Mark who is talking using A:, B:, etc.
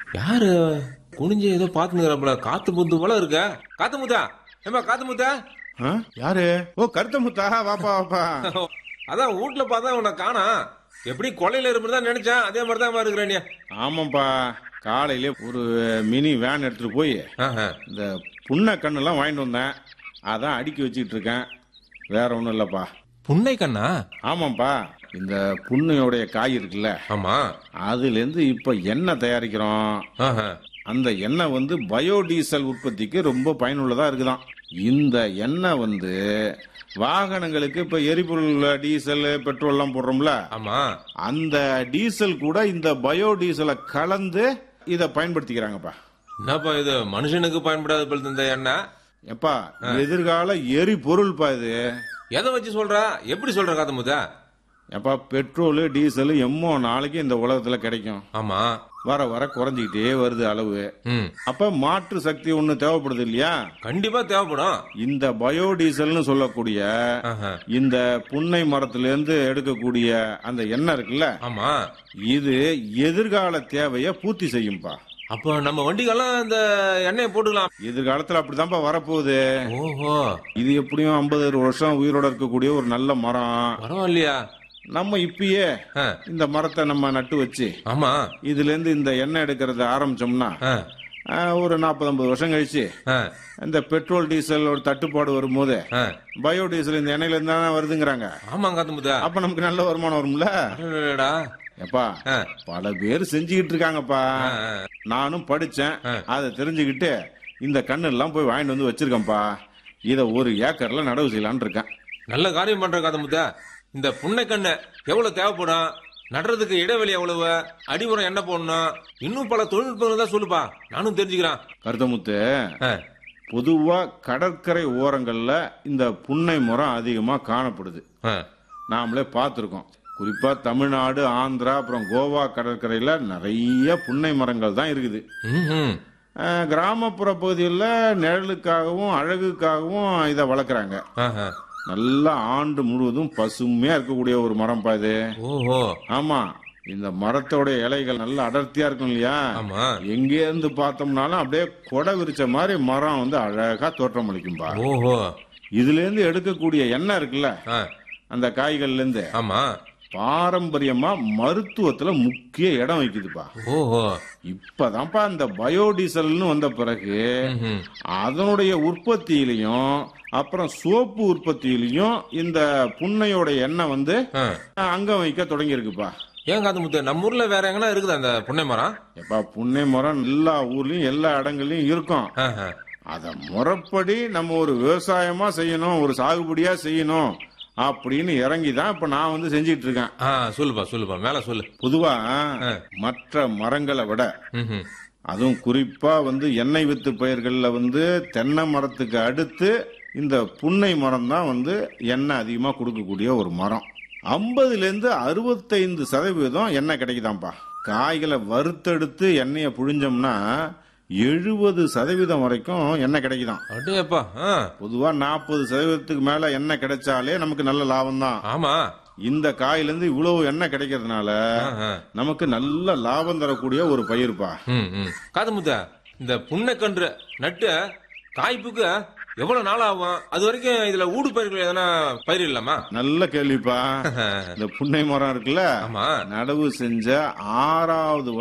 A: யாரு குனிஞ்சு ஏதோ பாத்துங்கிறப்பல காத்து முத்து போல இருக்க காத்து முத்தா ஏமா காத்து முத்தா
B: ஆ? யாரு ஓ கருத்த முத்தா வாப்பா வாப்பா
A: அதான் வீட்ல பார்த்தா உன்னை காணா எப்படி கொலையில இருப்பதான் நினைச்சேன் அதே மாதிரி தான் இருக்கிறேன் நீ
B: ஆமாப்பா காலையில ஒரு மினி வேன் எடுத்துட்டு போய்
A: ஆஹா.
B: இந்த புண்ணை கண்ணெல்லாம் வாங்கிட்டு வந்தேன் அதான் அடுக்கி வச்சுக்கிட்டு இருக்கேன் வேற ஒன்றும் இல்லப்பா
A: புன்னை கண்ணா
B: ஆமாப்பா இந்த புண்ணையோடைய காய் இருக்குல்ல
A: ஆமா
B: அதுலேருந்து இப்போ எண்ணெய் தயாரிக்கிறோம்
A: ஆஹா.
B: அந்த எண்ணெய் வந்து பயோடீசல் உற்பத்திக்கு ரொம்ப பயனுள்ளதா இருக்குதாம் இந்த எண்ணெய் வந்து வாகனங்களுக்கு இப்ப எரிபொருள் டீசல் பெட்ரோல் எல்லாம் போடுறோம்ல
A: ஆமா
B: அந்த டீசல் கூட இந்த பயோடீசலை கலந்து இதை பயன்படுத்திக்கிறாங்கப்பா
A: என்னப்பா இது மனுஷனுக்கு பயன்படாத போல இந்த எண்ணெய்
B: எப்பா எதிர்கால எரிபொருள்ப்பா இது
A: எதை வச்சு சொல்ற எப்படி சொல்ற காத்து முத்தா
B: எப்பா பெட்ரோல் டீசல் எம்மோ நாளைக்கு இந்த உலகத்துல கிடைக்கும்
A: ஆமா
B: வர வர குறைஞ்சிக்கிட்டே வருது அளவு
A: ம்
B: அப்ப மாற்று சக்தி ஒண்ணு தேவைப்படுது இல்லையா
A: கண்டிப்பா தேவைப்படும்
B: இந்த பயோடீசல்னு சொல்லக்கூடிய
A: ஆஹா.
B: இந்த புன்னை மரத்திலிருந்து எடுக்கக்கூடிய அந்த எண்ணெய் இருக்குல்ல
A: ஆமா
B: இது எதிர்கால தேவையை பூர்த்தி செய்யும்பா
A: அப்ப நம்ம வண்டிக்கெல்லாம் இந்த எண்ணெயை போட்டுக்கலாம்
B: எதிர்காலத்துல அப்படிதான்ப்பா வரப்போகுது
A: ஓஹோ
B: இது எப்படியும் ஐம்பது வருஷம் உயிரோட இருக்கக்கூடிய ஒரு நல்ல மரம்
A: பரவாயில்லையா
B: நம்ம இப்பயே
A: ஆ,
B: இந்த மரத்தை நம்ம நட்டு வச்சு
A: ஆமா
B: இதுல இருந்து இந்த எண்ணெய் எடுக்கிறத ஆரம்பிச்சோம்னா
A: ஆ,
B: ஆ, ஒரு நாற்பது ஐம்பது வருஷம் கழிச்சு
A: ஆ,
B: இந்த பெட்ரோல் டீசல் ஒரு தட்டுப்பாடு வரும்போது
A: ஆ.
B: பயோடீசல் இந்த எண்ணெயில இருந்து தானே வருதுங்கிறாங்க
A: ஆமா காத்து முத்தா
B: அப்ப நமக்கு நல்ல வருமானம் வரும்ல
A: அடடடடா.
B: எப்பா
A: ஆ,
B: பல பேர் செஞ்சுக்கிட்டு இருக்காங்கப்பா
A: ஆ, ஆ.
B: நானும் படிச்சேன்
A: ஆ.
B: அதை தெரிஞ்சுக்கிட்டு இந்த கண்ணு எல்லாம் போய் வாங்கிட்டு வந்து வச்சிருக்கேன்ப்பா இத ஒரு ஏக்கர்ல நடவு செய்யலான்னு இருக்கேன்
A: நல்ல காரியம் பண்ற காத்து முத்தா இந்த புன்னை கண்ணு எவ்வளவு தேவைப்படும் நடுறதுக்கு இடைவெளி எவ்வளவு அடி உரம் என்ன போடணும் இன்னும் பல தொழில்நுட்பங்கள் தான் சொல்லுப்பா நானும் தெரிஞ்சுக்கிறேன்
B: கருத்தமுத்து
A: ஆ,
B: பொதுவா கடற்கரை ஓரங்கள்ல இந்த புன்னை மரம் அதிகமா காணப்படுது
A: ஆ.
B: நாமளே பார்த்துருக்கோம் குறிப்பா தமிழ்நாடு ஆந்திரா அப்புறம் கோவா கடற்கரையில நிறைய புன்னை மரங்கள் தான் இருக்குது
A: ம்ஹும்.
B: அஹ், கிராமப்புற பகுதிகளில் நிழலுக்காகவும் அழகுக்காகவும் இதை வளர்க்குறாங்க
A: ஆஹா.
B: நல்லா ஆண்டு முழுவதும் பசுமையா இருக்கக்கூடிய ஒரு மரம்ப்பா இது
A: ஓஹோ
B: ஆமா இந்த மரத்தோட இலைகள் நல்லா அடர்த்தியா இருக்கும் இல்லையா
A: ஆமா
B: எங்கே இருந்து பார்த்தோம்னாலும் அப்படியே கொடை விரிச்ச மாதிரி மரம் வந்து அழகா தோற்றம் அளிக்கும்பா
A: ஓஹோ
B: இதுல இருந்து எடுக்கக்கூடிய எண்ணெய் இருக்குல்ல
A: ஆ,
B: அந்த காய்கள்ல இருந்து
A: ஆமா
B: பாரம்பரியமா மருத்துவத்துல முக்கிய இடம் வைக்குதுப்பா
A: ஓஹோ
B: இப்பதான்ப்பா இந்த பயோடீசல்னு வந்த பிறகு
A: ம்ஹும்.
B: அதனுடைய உற்பத்தியிலையும் அப்புறம் சோப்பு உற்பத்தியிலையும் இந்த புன்னையோட எண்ணெய் வந்து
A: ஆ.
B: அங்கம் வைக்க தொடங்கி இருக்குப்பா
A: ஏன் காத்து முத்து நம்ம ஊர்ல வேற எங்கன்னா இருக்குதா அந்த புன்னை மரம்
B: எப்பா புன்னை மரம் எல்லா ஊர்லயும் எல்லா இடங்கள்லயும் இருக்கும்
A: ஆஹா.
B: அத முறைப்படி நம்ம ஒரு விவசாயமா செய்யணும் ஒரு சாகுபடியா செய்யணும் அப்படின்னு இறங்கி தான் இப்ப நான் வந்து செஞ்சிட்டு இருக்கேன்
A: ஆ சொல்லுப்பா சொல்லுப்பா மேல சொல்லு
B: பொதுவா மற்ற மரங்களை விட
A: ம்ஹும்.
B: அதுவும் குறிப்பா வந்து எண்ணெய் வித்து பயிர்கள்ல வந்து தென்னை மரத்துக்கு அடுத்து இந்த புன்னை மரம் தான் வந்து எண்ணெய் அதிகமா கொடுக்கக்கூடிய ஒரு மரம் ஐம்பதுல இருந்து அறுபத்தைந்து சதவீதம் எண்ணெய் கிடைக்குதாம்ப்பா காய்களை வறுத்தெடுத்து எண்ணெயை புழிஞ்சோம்னா எழுபது சதவீதம் வரைக்கும் எண்ணெய் கிடைக்குதாம்
A: அடேப்பா ஆ,
B: பொதுவா நாற்பது சதவீதத்துக்கு மேல எண்ணெய் கிடைச்சாலே நமக்கு நல்ல லாபம் தான்
A: ஆமா
B: இந்த காயில இருந்து இவ்வளவு எண்ணெய் கிடைக்கிறதுனால
A: ஆஹா.
B: நமக்கு நல்ல லாபம் தரக்கூடிய ஒரு பயிர்ப்பா
A: ம், ம். காது முத்தா இந்த புன்னைக்கன்று நட்டு காய்ப்புக்கு எவ்வளவு நாள் ஆகும் அது வரைக்கும் இதுல ஊடு பயிர்கள் எதனா பயிர் இல்லாமா
B: நல்ல கேள்விப்பா இந்த புன்னை மரம் இருக்குல்ல
A: ஆமா
B: நடவு செஞ்ச ஆறாவது